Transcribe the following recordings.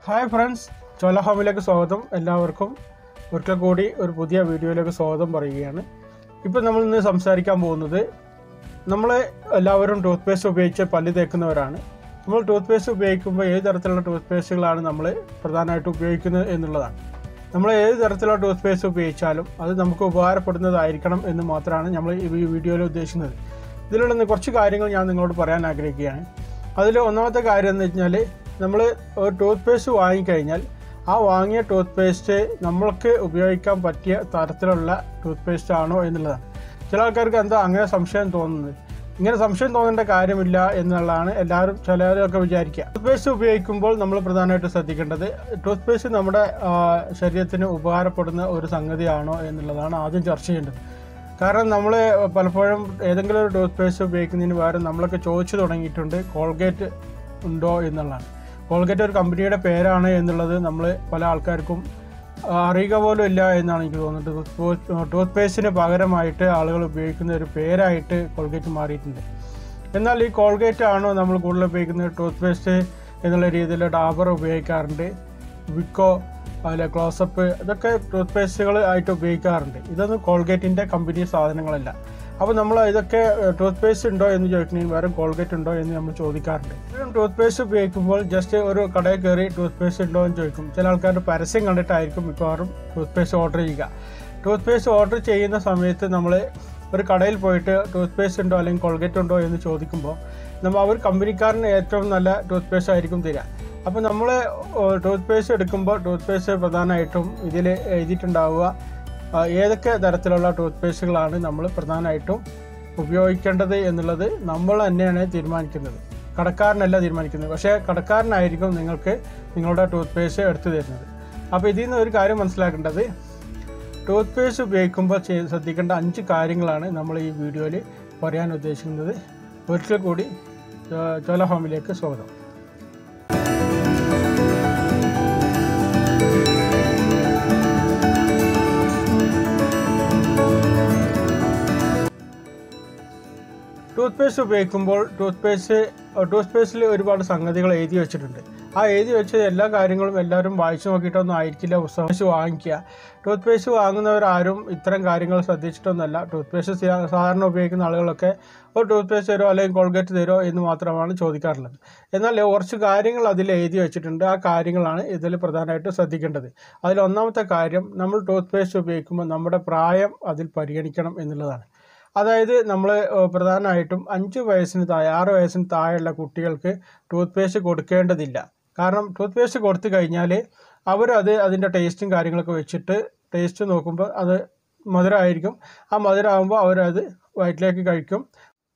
hi friends ചോല ഹോമിലേക്ക് സ്വാഗതം എല്ലാവർക്കും ഒരിക്കൽ കൂടി ഒരു പുതിയ വീഡിയോയിലേക്ക് സ്വാഗതം പറയുകയാണ് ഇപ്പോൾ നമ്മൾ ഇന്ന് സംസാരിക്കാൻ പോകുന്നത് നമ്മൾ എല്ലാവരും ടൂത്ത് പേസ്റ്റ് ഉപയോഗിച്ച് പല്ല് തേക്കുന്നവരാണ് നമ്മൾ ടൂത്ത് പേസ്റ്റ് ഉപയോഗിക്കുമ്പോൾ ഏത് തരത്തിലുള്ള ടൂത്ത് പേസ്റ്റുകളാണ് നമ്മൾ പ്രധാനമായിട്ടും ഉപയോഗിക്കുന്നത് എന്നുള്ളതാണ് നമ്മൾ ഏത് തരത്തിലുള്ള ടൂത്ത് പേസ്റ്റ് ഉപയോഗിച്ചാലും അത് നമുക്ക് ഉപകാരപ്പെടുന്നതായിരിക്കണം എന്ന് മാത്രമാണ് നമ്മൾ ഈ വീഡിയോയിൽ ഉദ്ദേശിക്കുന്നത് ഇതിലുള്ള കുറച്ച് കാര്യങ്ങൾ ഞാൻ നിങ്ങളോട് പറയാൻ ആഗ്രഹിക്കുകയാണ് അതിൽ ഒന്നാമത്തെ കാര്യം എന്ന് വെച്ചാൽ നമ്മൾ ഒരു ടൂത്ത് പേസ്റ്റ് വാങ്ങിക്കഴിഞ്ഞാൽ ആ വാങ്ങിയ ടൂത്ത് പേസ്റ്റ് നമ്മൾക്ക് ഉപയോഗിക്കാൻ പറ്റിയ തരത്തിലുള്ള ടൂത്ത് പേസ്റ്റ് ആണോ എന്നുള്ളതാണ് ചില ആൾക്കാർക്ക് എന്താ അങ്ങനെ സംശയം തോന്നുന്നത് ഇങ്ങനെ സംശയം തോന്നേണ്ട കാര്യമില്ല എന്നുള്ളതാണ് എല്ലാവരും ചിലരൊക്കെ വിചാരിക്കുക ടൂത്ത് പേസ്റ്റ് ഉപയോഗിക്കുമ്പോൾ നമ്മൾ പ്രധാനമായിട്ടും ശ്രദ്ധിക്കേണ്ടത് ടൂത്ത് പേസ്റ്റ് നമ്മുടെ ആ, ശരീരത്തിന് ഉപകാരപ്പെടുന്ന ഒരു സംഗതിയാണോ എന്നുള്ളതാണ് ആദ്യം ചർച്ച ചെയ്യേണ്ടത് കാരണം നമ്മൾ പലപ്പോഴും ഏതെങ്കിലും ഒരു ടൂത്ത് പേസ്റ്റ് ഉപയോഗിക്കുന്നതിന് പകരം നമ്മളൊക്കെ ചോദിച്ചു തുടങ്ങിയിട്ടുണ്ട് കോൾഗേറ്റ് ഉണ്ടോ എന്നുള്ളതാണ് കോൾഗേറ്റ് ഒരു കമ്പനിയുടെ പേരാണ് എന്നുള്ളത് നമ്മൾ പല ആൾക്കാർക്കും ആ, അറിയുക പോലും ഇല്ല എന്നാണ് എനിക്ക് തോന്നുന്നത് ടൂത്ത് പേസ്റ്റിന് പകരമായിട്ട് ആളുകൾ ഉപയോഗിക്കുന്ന ഒരു പേരായിട്ട് കോൾഗേറ്റ് മാറിയിട്ടുണ്ട് എന്നാൽ ഈ കോൾഗേറ്റ് ആണോ നമ്മൾ കൂടുതൽ ഉപയോഗിക്കുന്നത് ടൂത്ത് പേസ്റ്റ് എന്നുള്ള രീതിയിൽ ഡാബർ ഉപയോഗിക്കാറുണ്ട് വിക്കോ അതുപോലെ ക്ലോസപ്പ് ഇതൊക്കെ ടൂത്ത് പേസ്റ്റുകൾ ആയിട്ട് ഉപയോഗിക്കാറുണ്ട് ഇതൊന്നും കോൾഗേറ്റിൻ്റെ കമ്പനി സാധനങ്ങളല്ല അപ്പോൾ നമ്മൾ ഇതൊക്കെ ടൂത്ത് പേസ്റ്റ് ഉണ്ടോ എന്ന് ചോദിക്കുന്നതിന് പകരം കോൾഗേറ്റ് ഉണ്ടോ എന്ന് നമ്മൾ ചോദിക്കാറുണ്ട് ടൂത്ത് പേസ്റ്റ് ഉപയോഗിക്കുമ്പോൾ ജസ്റ്റ് ഒരു കടയിൽ കയറി ടൂത്ത് പേസ്റ്റ് ഉണ്ടോ എന്ന് ചോദിക്കും ചില ആൾക്കാരുടെ പരസ്യം കണ്ടിട്ടായിരിക്കും മിക്കവാറും ടൂത്ത് പേസ്റ്റ് ഓർഡർ ചെയ്യുക ടൂത്ത് പേസ്റ്റ് ഓർഡർ ചെയ്യുന്ന സമയത്ത് നമ്മൾ ഒരു കടയിൽ പോയിട്ട് ടൂത്ത് പേസ്റ്റ് ഉണ്ടോ അല്ലെങ്കിൽ കോൾഗേറ്റ് ഉണ്ടോ എന്ന് ചോദിക്കുമ്പോൾ നമ്മൾ അവർ കമ്പനിക്കാരന് ഏറ്റവും നല്ല ടൂത്ത് പേസ്റ്റ് ആയിരിക്കും തരിക അപ്പോൾ നമ്മൾ ടൂത്ത് പേസ്റ്റ് എടുക്കുമ്പോൾ ടൂത്ത് പേസ്റ്റ് പ്രധാനമായിട്ടും ഇതിൽ എഴുതിയിട്ടുണ്ടാവുക ആ, ഏതൊക്കെ തരത്തിലുള്ള ടൂത്ത് പേസ്റ്റുകളാണ് നമ്മൾ പ്രധാനമായിട്ടും ഉപയോഗിക്കേണ്ടത് എന്നുള്ളത് നമ്മൾ തന്നെയാണ് തീരുമാനിക്കുന്നത് കടക്കാരനല്ല തീരുമാനിക്കുന്നത് പക്ഷേ കടക്കാരനായിരിക്കും നിങ്ങൾക്ക് നിങ്ങളുടെ ടൂത്ത് പേസ്റ്റ് എടുത്തു തരുന്നത് അപ്പോൾ ഇതിൽ നിന്ന് ഒരു കാര്യം മനസ്സിലാക്കേണ്ടത് ടൂത്ത് പേസ്റ്റ് ഉപയോഗിക്കുമ്പോൾ ചെയ്ത് ശ്രദ്ധിക്കേണ്ട അഞ്ച് കാര്യങ്ങളാണ് നമ്മൾ ഈ വീഡിയോയിൽ പറയാൻ ഉദ്ദേശിക്കുന്നത് ഒരിക്കൽ കൂടി ചോ- ചോല ഹോമിലേക്ക് സ്വാഗതം ടൂത്ത് പേസ്റ്റ് ഉപയോഗിക്കുമ്പോൾ ടൂത്ത് പേസ്റ്റ് ടൂത്ത് പേസ്റ്റിൽ ഒരുപാട് സംഗതികൾ എഴുതി വെച്ചിട്ടുണ്ട് ആ എഴുതി വെച്ച എല്ലാ കാര്യങ്ങളും എല്ലാവരും വായിച്ചു നോക്കിയിട്ടൊന്നും ആയിരിക്കില്ല പുസ്തകം പേസ്റ്റ് വാങ്ങിക്കുക ടൂത്ത് പേസ്റ്റ് വാങ്ങുന്നവരാരും ഇത്തരം കാര്യങ്ങൾ ശ്രദ്ധിച്ചിട്ടൊന്നുമല്ല ടൂത്ത് പേസ്റ്റ് സാ- സാധാരണ ഉപയോഗിക്കുന്ന ആളുകളൊക്കെ ഒരു ടൂത്ത് പേസ്റ്റ് തരുമോ അല്ലെങ്കിൽ കോൾഗേറ്റ് തരുമോ എന്ന് മാത്രമാണ് ചോദിക്കാറുള്ളത് എന്നാൽ കുറച്ച് കാര്യങ്ങൾ അതിൽ എഴുതി വെച്ചിട്ടുണ്ട് ആ കാര്യങ്ങളാണ് ഇതിൽ പ്രധാനമായിട്ടും ശ്രദ്ധിക്കേണ്ടത് അതിൽ ഒന്നാമത്തെ കാര്യം നമ്മൾ ടൂത്ത് പേസ്റ്റ് ഉപയോഗിക്കുമ്പോൾ നമ്മുടെ പ്രായം അതിൽ പരിഗണിക്കണം എന്നുള്ളതാണ് അതായത് നമ്മൾ പ്രധാനമായിട്ടും അഞ്ച് വയസ്സിന് താഴെ ആറ് വയസ്സിന് താഴെയുള്ള കുട്ടികൾക്ക് ടൂത്ത് പേസ്റ്റ് കൊടുക്കേണ്ടതില്ല കാരണം ടൂത്ത് പേസ്റ്റ് കൊടുത്തു കഴിഞ്ഞാൽ അവരത് അതിൻ്റെ ടേസ്റ്റും കാര്യങ്ങളൊക്കെ വെച്ചിട്ട് ടേസ്റ്റ് നോക്കുമ്പോൾ അത് മധുരമായിരിക്കും ആ മധുരമാകുമ്പോൾ അവരത് വയറ്റിലേക്ക് കഴിക്കും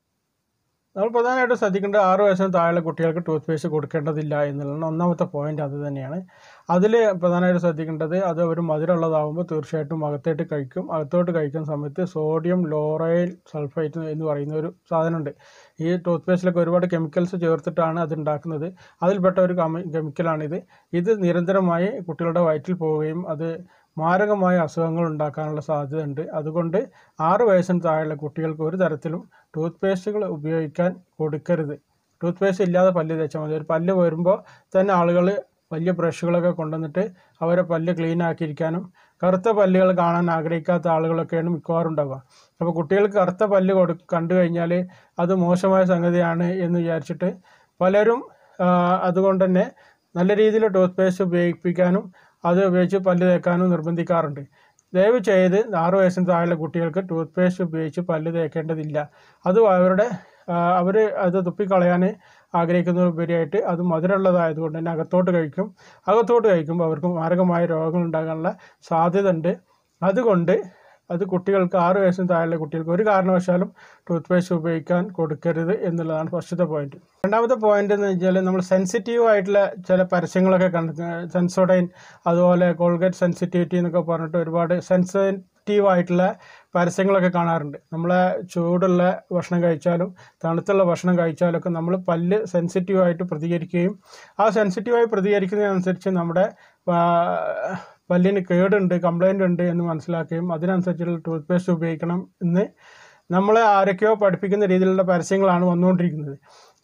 നമ്മൾ പ്രധാനമായിട്ടും ശ്രദ്ധിക്കേണ്ടത് ആറ് വയസ്സിന് താഴെയുള്ള കുട്ടികൾക്ക് ടൂത്ത് പേസ്റ്റ് കൊടുക്കേണ്ടതില്ല എന്നുള്ളതാണ് ഒന്നാമത്തെ പോയിന്റ് അത് തന്നെയാണ് അതിൽ പ്രധാനമായിട്ട് ശ്രദ്ധിക്കേണ്ടത് അത് ഒരു മധുരമുള്ളതാകുമ്പോൾ തീർച്ചയായിട്ടും അകത്തേട്ട് കഴിക്കും അകത്തോട്ട് കഴിക്കുന്ന സമയത്ത് സോഡിയം ലോറൈൽ സൾഫേറ്റ് എന്ന് പറയുന്ന ഒരു സാധനമുണ്ട് ഈ ടൂത്ത് പേസ്റ്റിലൊക്കെ ഒരുപാട് കെമിക്കൽസ് ചേർത്തിട്ടാണ് അത് ഉണ്ടാക്കുന്നത് അതിൽപ്പെട്ട ഒരു കെമിക്കലാണിത് ഇത് നിരന്തരമായി കുട്ടികളുടെ വയറ്റിൽ പോവുകയും അത് മാരകമായ അസുഖങ്ങൾ ഉണ്ടാക്കാനുള്ള സാധ്യതയുണ്ട് അതുകൊണ്ട് ആറ് വയസ്സിന് താഴെയുള്ള കുട്ടികൾക്ക് ഒരു തരത്തിലും ടൂത്ത് പേസ്റ്റുകൾ ഉപയോഗിക്കാൻ കൊടുക്കരുത് ടൂത്ത് പേസ്റ്റ് ഇല്ലാതെ പല്ല് തേച്ചാൽ മതി ഒരു പല്ല് വരുമ്പോൾ തന്നെ ആളുകൾ വലിയ ബ്രഷുകളൊക്കെ കൊണ്ടുവന്നിട്ട് അവരെ പല്ല് ക്ലീൻ ആക്കിയിരിക്കാനും കറുത്ത പല്ലുകൾ കാണാൻ ആഗ്രഹിക്കാത്ത ആളുകളൊക്കെയാണ് മിക്കവാറും ഉണ്ടാവുക അപ്പോൾ കുട്ടികൾക്ക് കറുത്ത പല്ല് കൊടു കണ്ടു കഴിഞ്ഞാൽ അത് മോശമായ സംഗതിയാണ് എന്ന് വിചാരിച്ചിട്ട് പലരും ആ, അതുകൊണ്ട് തന്നെ നല്ല രീതിയിൽ ടൂത്ത് പേസ്റ്റ് ഉപയോഗിപ്പിക്കാനും അത് ഉപയോഗിച്ച് പല്ല് തേക്കാനും നിർബന്ധിക്കാറുണ്ട് ദയവ് ചെയ്ത് ആറ് വയസ്സിന് താഴെയുള്ള കുട്ടികൾക്ക് ടൂത്ത് പേസ്റ്റ് ഉപയോഗിച്ച് പല്ല് തേക്കേണ്ടതില്ല അത് അവരുടെ അവർ അത് തുപ്പിക്കളയാൻ ആഗ്രഹിക്കുന്നതിനുപരിയായിട്ട് അത് മധുരമുള്ളതായതുകൊണ്ട് തന്നെ അകത്തോട്ട് കഴിക്കും അകത്തോട്ട് കഴിക്കുമ്പോൾ അവർക്ക് മാരകമായ രോഗങ്ങൾ ഉണ്ടാകാനുള്ള സാധ്യത ഉണ്ട് അതുകൊണ്ട് അത് കുട്ടികൾക്ക് ആറ് വയസ്സിന് താഴെയുള്ള കുട്ടികൾക്ക് ഒരു കാരണവശാലും ടൂത്ത് പേസ്റ്റ് ഉപയോഗിക്കാൻ കൊടുക്കരുത് എന്നുള്ളതാണ് ഫസ്റ്റത്തെ പോയിന്റ് രണ്ടാമത്തെ പോയിന്റ് എന്ന് വെച്ചാൽ നമ്മൾ സെൻസിറ്റീവ് ആയിട്ടുള്ള ചില പരസ്യങ്ങളൊക്കെ കണ്ട് സെൻസോഡൈൻ അതുപോലെ കോൾഗേറ്റ് സെൻസിറ്റിവിറ്റി എന്നൊക്കെ പറഞ്ഞിട്ട് ഒരുപാട് സെൻസിറ്റീവ് ആയിട്ടുള്ള പരസ്യങ്ങളൊക്കെ കാണാറുണ്ട് നമ്മളെ ചൂടുള്ള ഭക്ഷണം കഴിച്ചാലും തണുത്തുള്ള ഭക്ഷണം കഴിച്ചാലൊക്കെ നമ്മൾ പല്ല് സെൻസിറ്റീവ് ആയിട്ട് പ്രതികരിക്കുകയും ആ സെൻസിറ്റീവായി പ്രതികരിക്കുന്നതിനനുസരിച്ച് നമ്മുടെ ആ, പല്ലിന് കേടുണ്ട് കംപ്ലൈൻ്റ് ഉണ്ട് എന്ന് മനസ്സിലാക്കുകയും അതിനനുസരിച്ചുള്ള ടൂത്ത് പേസ്റ്റ് ഉപയോഗിക്കണം എന്ന് നമ്മളെ ആരൊക്കെയോ പഠിപ്പിക്കുന്ന രീതിയിലുള്ള പരസ്യങ്ങളാണ് വന്നുകൊണ്ടിരിക്കുന്നത്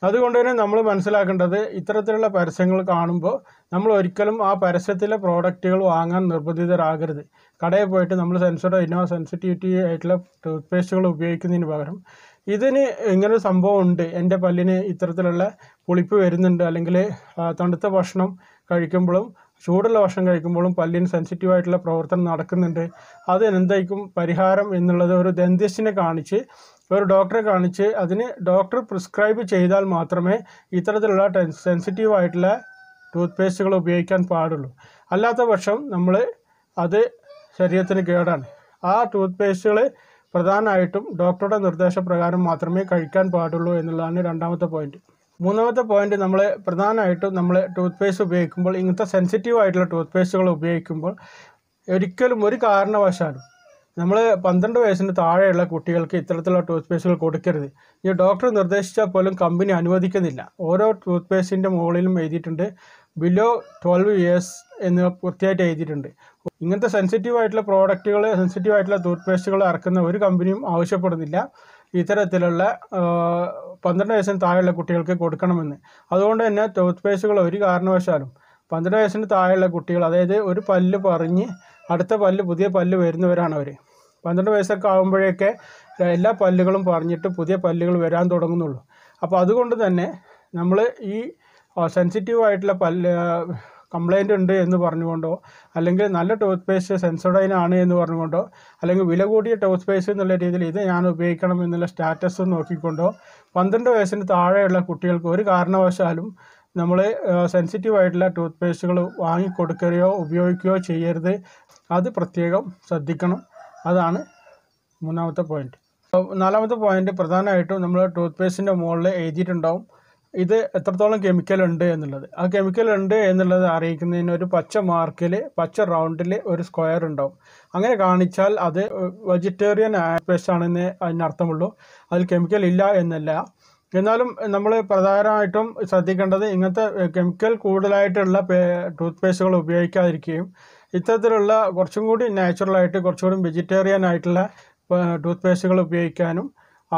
അതുകൊണ്ട് തന്നെ നമ്മൾ മനസ്സിലാക്കേണ്ടത് ഇത്തരത്തിലുള്ള പരസ്യങ്ങൾ കാണുമ്പോൾ നമ്മൾ ഒരിക്കലും ആ പരസ്യത്തിലെ പ്രോഡക്റ്റുകൾ വാങ്ങാൻ നിർബന്ധിതരാകരുത് കടയിൽ പോയിട്ട് നമ്മൾ സെൻസോഡ് ഇന്നോ സെൻസിറ്റിവിറ്റി ആയിട്ടുള്ള ടൂത്ത് പേസ്റ്റുകൾ ഉപയോഗിക്കുന്നതിന് പകരം ഇതിന് ഇങ്ങനൊരു സംഭവം ഉണ്ട് എൻ്റെ പല്ലിന് ഇത്തരത്തിലുള്ള പുളിപ്പ് വരുന്നുണ്ട് അല്ലെങ്കിൽ ആ, തണുത്ത ഭക്ഷണം കഴിക്കുമ്പോഴും ചൂടുള്ള ഭക്ഷണം കഴിക്കുമ്പോഴും പല്ലിന് സെൻസിറ്റീവ് ആയിട്ടുള്ള പ്രവർത്തനം നടക്കുന്നുണ്ട് അത് എന്തായിരിക്കും പരിഹാരം എന്നുള്ളത് ഒരു ദന്ത്യസ്റ്റിനെ കാണിച്ച് ഒരു ഡോക്ടറെ കാണിച്ച് അതിന് ഡോക്ടർ പ്രിസ്ക്രൈബ് ചെയ്താൽ മാത്രമേ ഇത്തരത്തിലുള്ള സെൻസിറ്റീവ് ആയിട്ടുള്ള ടൂത്ത് പേസ്റ്റുകൾ ഉപയോഗിക്കാൻ പാടുള്ളൂ അല്ലാത്ത പക്ഷം നമ്മൾ അത് ശരീരത്തിന് കേടാണ് ആ ടൂത്ത് പേസ്റ്റുകൾ പ്രധാനമായിട്ടും ഡോക്ടറുടെ നിർദ്ദേശപ്രകാരം മാത്രമേ കഴിക്കാൻ പാടുള്ളൂ എന്നുള്ളതാണ് രണ്ടാമത്തെ പോയിന്റ് മൂന്നാമത്തെ പോയിന്റ് നമ്മൾ പ്രധാനമായിട്ടും നമ്മൾ ടൂത്ത് പേസ്റ്റ് ഉപയോഗിക്കുമ്പോൾ ഇങ്ങനത്തെ സെൻസിറ്റീവ് ആയിട്ടുള്ള ടൂത്ത് പേസ്റ്റുകൾ ഉപയോഗിക്കുമ്പോൾ ഒരിക്കലും ഒരു കാരണവശാലും നമ്മൾ പന്ത്രണ്ട് വയസ്സിന് താഴെയുള്ള കുട്ടികൾക്ക് ഇത്തരത്തിലുള്ള ടൂത്ത് പേസ്റ്റുകൾ കൊടുക്കരുത് ഈ ഡോക്ടർ നിർദ്ദേശിച്ചാൽ പോലും കമ്പനി അനുവദിക്കുന്നില്ല ഓരോ ടൂത്ത് പേസ്റ്റിൻ്റെ മുകളിലും എഴുതിയിട്ടുണ്ട് ബിലോ ട്വൽവ് ഇയേഴ്സ് എന്ന് കൃത്യമായിട്ട് എഴുതിയിട്ടുണ്ട് ഇങ്ങനത്തെ സെൻസിറ്റീവ് ആയിട്ടുള്ള പ്രോഡക്റ്റുകൾ സെൻസിറ്റീവ് ആയിട്ടുള്ള ടൂത്ത് പേസ്റ്റുകൾ ഇറക്കുന്ന ഒരു കമ്പനിയും ആവശ്യപ്പെടുന്നില്ല ഇത്തരത്തിലുള്ള ആ, പന്ത്രണ്ട് വയസ്സിന് താഴെയുള്ള കുട്ടികൾക്ക് കൊടുക്കണമെന്ന് അതുകൊണ്ട് തന്നെ ടൂത്ത് പേസ്റ്റുകൾ ഒരു കാരണവശാലും പന്ത്രണ്ട് വയസ്സിന് താഴെയുള്ള കുട്ടികൾ അതായത് ഒരു പല്ല് പറഞ്ഞ് അടുത്ത പല്ല് പുതിയ പല്ല് വരുന്നവരാണ് അവർ പന്ത്രണ്ട് വയസ്സൊക്കെ ആകുമ്പോഴേക്കെ എല്ലാ പല്ലുകളും പറഞ്ഞിട്ട് പുതിയ പല്ലുകൾ വരാൻ തുടങ്ങുന്നുള്ളൂ അപ്പോൾ അതുകൊണ്ട് തന്നെ നമ്മൾ ഈ സെൻസിറ്റീവ് ആയിട്ടുള്ള പല്ല് കംപ്ലൈൻ്റ് ഉണ്ട് എന്ന് പറഞ്ഞുകൊണ്ടോ അല്ലെങ്കിൽ നല്ല ടൂത്ത് പേസ്റ്റ് സെൻസോഡൈൻ ആണ് എന്ന് പറഞ്ഞുകൊണ്ടോ അല്ലെങ്കിൽ വില കൂടിയ ടൂത്ത് പേസ്റ്റ് എന്നുള്ള രീതിയിൽ ഇത് ഞാൻ ഉപയോഗിക്കണം എന്നുള്ള സ്റ്റാറ്റസ് നോക്കിക്കൊണ്ടോ പന്ത്രണ്ട് വയസ്സിന് താഴെയുള്ള കുട്ടികൾക്ക് ഒരു കാരണവശാലും നമ്മൾ സെൻസിറ്റീവ് ആയിട്ടുള്ള ടൂത്ത് പേസ്റ്റുകൾ വാങ്ങിക്കൊടുക്കുകയോ ഉപയോഗിക്കുകയോ ചെയ്യരുത് അത് പ്രത്യേകം ശ്രദ്ധിക്കണം അതാണ് മൂന്നാമത്തെ പോയിന്റ് നാലാമത്തെ പോയിന്റ് പ്രധാനമായിട്ടും നമ്മൾ ടൂത്ത് പേസ്റ്റിൻ്റെ മുകളിൽ എഴുതിയിട്ടുണ്ടാവും ഇത് എത്രത്തോളം കെമിക്കൽ ഉണ്ട് എന്നുള്ളത് ആ കെമിക്കൽ ഉണ്ട് എന്നുള്ളത് അറിയിക്കുന്നതിന് ഒരു പച്ച മാർക്കിൽ പച്ച റൗണ്ടിൽ ഒരു സ്ക്വയർ ഉണ്ടാവും അങ്ങനെ കാണിച്ചാൽ അത് വെജിറ്റേറിയൻ പേസ്റ്റ് ആണെന്ന് അതിനർത്ഥമുള്ളൂ അതിൽ കെമിക്കൽ ഇല്ല എന്നല്ല എന്നാലും നമ്മൾ പ്രധാനമായിട്ടും ശ്രദ്ധിക്കേണ്ടത് ഇങ്ങനത്തെ കെമിക്കൽ കൂടുതലായിട്ടുള്ള ടൂത്ത് പേസ്റ്റുകൾ ഉപയോഗിക്കാതിരിക്കുകയും ഇത്തരത്തിലുള്ള കുറച്ചും കൂടി നാച്ചുറലായിട്ട് കുറച്ചുകൂടി വെജിറ്റേറിയൻ ആയിട്ടുള്ള ടൂത്ത് പേസ്റ്റുകൾ ഉപയോഗിക്കാനും ആ,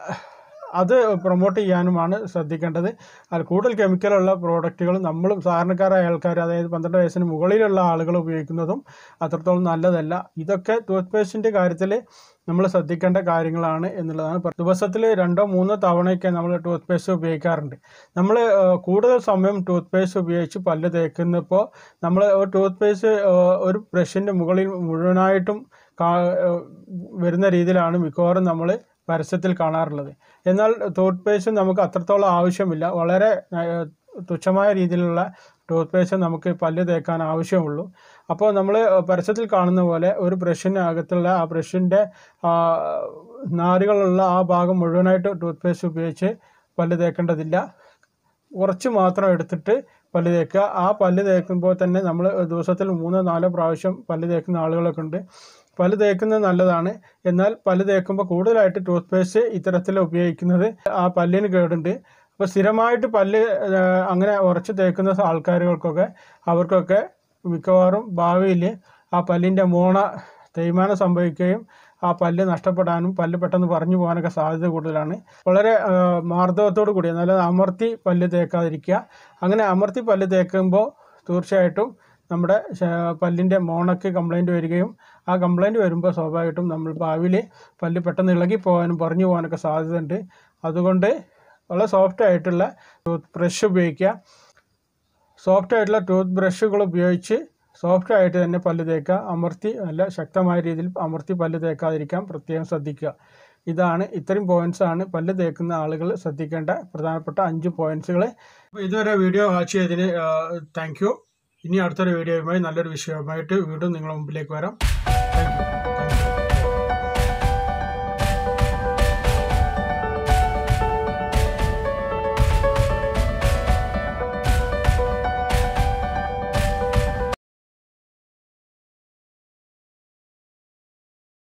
അത് പ്രൊമോട്ട് ചെയ്യാനുമാണ് ശ്രദ്ധിക്കേണ്ടത് അത് കൂടുതൽ കെമിക്കലുള്ള പ്രോഡക്റ്റുകൾ നമ്മൾ സാധാരണക്കാരായ ആൾക്കാർ അതായത് പന്ത്രണ്ട് വയസ്സിന് മുകളിലുള്ള ആളുകൾ ഉപയോഗിക്കുന്നതും അത്രത്തോളം നല്ലതല്ല ഇതൊക്കെ ടൂത്ത് പേസ്റ്റിൻ്റെ കാര്യത്തിൽ നമ്മൾ ശ്രദ്ധിക്കേണ്ട കാര്യങ്ങളാണ് എന്നുള്ളതാണ് പറ- ദിവസത്തിൽ രണ്ടോ മൂന്നോ തവണയൊക്കെ നമ്മൾ ടൂത്ത് പേസ്റ്റ് ഉപയോഗിക്കാറുണ്ട് നമ്മൾ കൂടുതൽ സമയം ടൂത്ത് പേസ്റ്റ് ഉപയോഗിച്ച് പല്ല് തേക്കുന്നപ്പോൾ നമ്മൾ ടൂത്ത് പേസ്റ്റ് ഒരു ബ്രഷിൻ്റെ മുകളിൽ മുഴുവനായിട്ടും കാ ഏഹ് വരുന്ന രീതിയിലാണ് മിക്കവാറും നമ്മൾ പരസ്യത്തിൽ കാണാറുള്ളത് എന്നാൽ ടൂത്ത് പേസ്റ്റ് നമുക്ക് അത്രത്തോളം ആവശ്യമില്ല വളരെ ഏഹ്, തുച്ഛമായ രീതിയിലുള്ള ടൂത്ത് പേസ്റ്റ് നമുക്ക് പല്ല് തേക്കാൻ ആവശ്യമുള്ളൂ അപ്പോൾ നമ്മൾ പരസ്യത്തിൽ കാണുന്ന പോലെ ഒരു ബ്രഷിനകത്തുള്ള ആ ബ്രഷിൻ്റെ നാരുകളുള്ള ആ ഭാഗം മുഴുവനായിട്ട് ടൂത്ത് പേസ്റ്റ് ഉപയോഗിച്ച് പല്ല് തേക്കേണ്ടതില്ല കുറച്ച് മാത്രം എടുത്തിട്ട് പല്ല് തേക്കുക ആ പല്ല് തേക്കുമ്പോൾ തന്നെ നമ്മൾ ദിവസത്തിൽ മൂന്നോ നാലോ പ്രാവശ്യം പല്ല് തേക്കുന്ന ആളുകളൊക്കെ ഉണ്ട് പല്ല് തേക്കുന്നത് നല്ലതാണ് എന്നാൽ പല്ല് തേക്കുമ്പോൾ കൂടുതലായിട്ട് ടൂത്ത് പേസ്റ്റ് ഇത്തരത്തിൽ ഉപയോഗിക്കുന്നത് ആ പല്ലിന് കേടുണ്ട് അപ്പോൾ സ്ഥിരമായിട്ട് പല്ല് ആ, അങ്ങനെ ഉറച്ച് തേക്കുന്ന ആൾക്കാരുകൾക്കൊക്കെ അവർക്കൊക്കെ മിക്കവാറും ഭാവിയിൽ ആ പല്ലിൻ്റെ മോണ തേയ്മാനം സംഭവിക്കുകയും ആ പല്ല് നഷ്ടപ്പെടാനും പല്ല് പെട്ടെന്ന് പറഞ്ഞു പോകാനൊക്കെ സാധ്യത കൂടുതലാണ് വളരെ ആ, മാർദ്ദവത്തോടു കൂടി നല്ല അമർത്തി പല്ല് തേക്കാതിരിക്കുക അങ്ങനെ അമർത്തി പല്ല് തേക്കുമ്പോൾ തീർച്ചയായിട്ടും നമ്മുടെ ശ- പല്ലിൻ്റെ മോണയ്ക്ക് കംപ്ലൈൻറ്റ് വരികയും ആ കംപ്ലൈൻറ്റ് വരുമ്പോൾ സ്വാഭാവികമായിട്ടും നമ്മൾ ഭാവിയിൽ പല്ല് പെട്ടെന്ന് ഇളകി പോകാനും പറഞ്ഞു പോകാനൊക്കെ സാധ്യതയുണ്ട് അതുകൊണ്ട് വളരെ സോഫ്റ്റ് ആയിട്ടുള്ള ടൂത്ത് ബ്രഷ് ഉപയോഗിക്കുക സോഫ്റ്റ് ആയിട്ടുള്ള ടൂത്ത് ബ്രഷുകൾ ഉപയോഗിച്ച് സോഫ്റ്റ് ആയിട്ട് തന്നെ പല്ല് തേക്കുക അമർത്തി നല്ല ശക്തമായ രീതിയിൽ അമർത്തി പല്ല് തേക്കാതിരിക്കാൻ പ്രത്യേകം ശ്രദ്ധിക്കുക ഇതാണ് ഇത്രയും പോയിന്റ്സ് ആണ് പല്ല് തേക്കുന്ന ആളുകൾ ശ്രദ്ധിക്കേണ്ട പ്രധാനപ്പെട്ട അഞ്ച് പോയിന്റ്സുകൾ അപ്പോൾ ഇതുവരെ വീഡിയോ വാച്ച് ചെയ്തതിന് താങ്ക് യു ഇനി അടുത്തൊരു വീഡിയോയുമായി നല്ലൊരു വിഷയവുമായിട്ട് വീണ്ടും നിങ്ങളുടെ മുമ്പിലേക്ക് വരാം